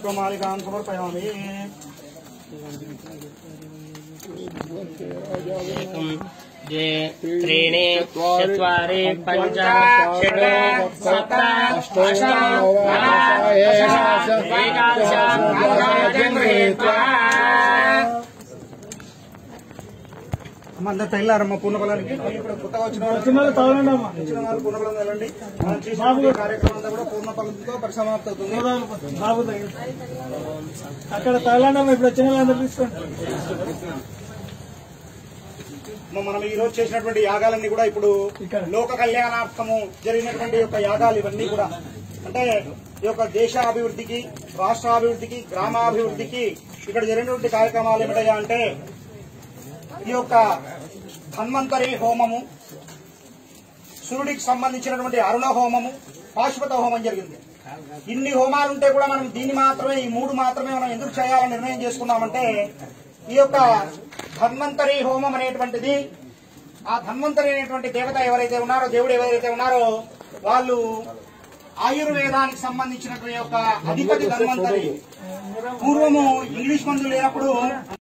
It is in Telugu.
పుష్పమాలికాం సమర్పయామి एकं द्वे त्रीणि चत्वारि पञ्च षट् सप्त अष्ट नव दश एकादश गृहीत्वा అమ్మ అందరు తగిలారమ్మ పూర్ణబలానికి ఇప్పుడు కొత్తగా వచ్చిన వాళ్ళు వచ్చిన వాళ్ళు పూర్ణబలం వెళ్ళండి మనం చేసిన ఈ కార్యక్రమం అంతా కూడా పూర్ణబలంతో పరిసమాప్తి అవుతుంది బాబు దగ్గర అక్కడ తగలన్నా ఇప్పుడు వచ్చిన వాళ్ళందరూ తీసుకోండి మ- మనం ఈ రోజు చేసినటువంటి యాగాలన్నీ కూడా ఇప్పుడు ఇక్కడ. లోక కళ్యాణార్థము జరిగినటువంటి యొక్క యాగాలు ఇవన్నీ కూడా అంటే ఈ యొక్క దేశ అభివృద్ధికి రాష్ట్ర అభివృద్ధికి గ్రామాభివృద్ధికి ఇక్కడ జరిగినటువంటి కార్యక్రమాలు ఏమిటయ్యా అంటే ఈ యొక్క ధన్వంతరి హోమము సూర్యుడికి సంబంధించినటువంటి అరుణ హోమము పాశుపత హోమం జరిగింది ఇన్ని హోమాలు ఉంటే కూడా మనం దీన్ని మాత్రమే ఈ మూడు మాత్రమే మనం ఎందుకు చేయాలని నిర్ణయం చేసుకున్నామంటే ఈ యొక్క ధన్వంతరి హోమం అనేటువంటిది ఆ ధన్వంతరి అనేటువంటి దేవత ఎవరైతే ఉన్నారో దేవుడు ఎవరైతే ఉన్నారో వాళ్ళు ఆయుర్వేదానికి సంబంధించినటువంటి యొక్క అధిపతి ధన్వంతరి పూర్వము ఇంగ్లీష్ మందులు లేనప్పుడు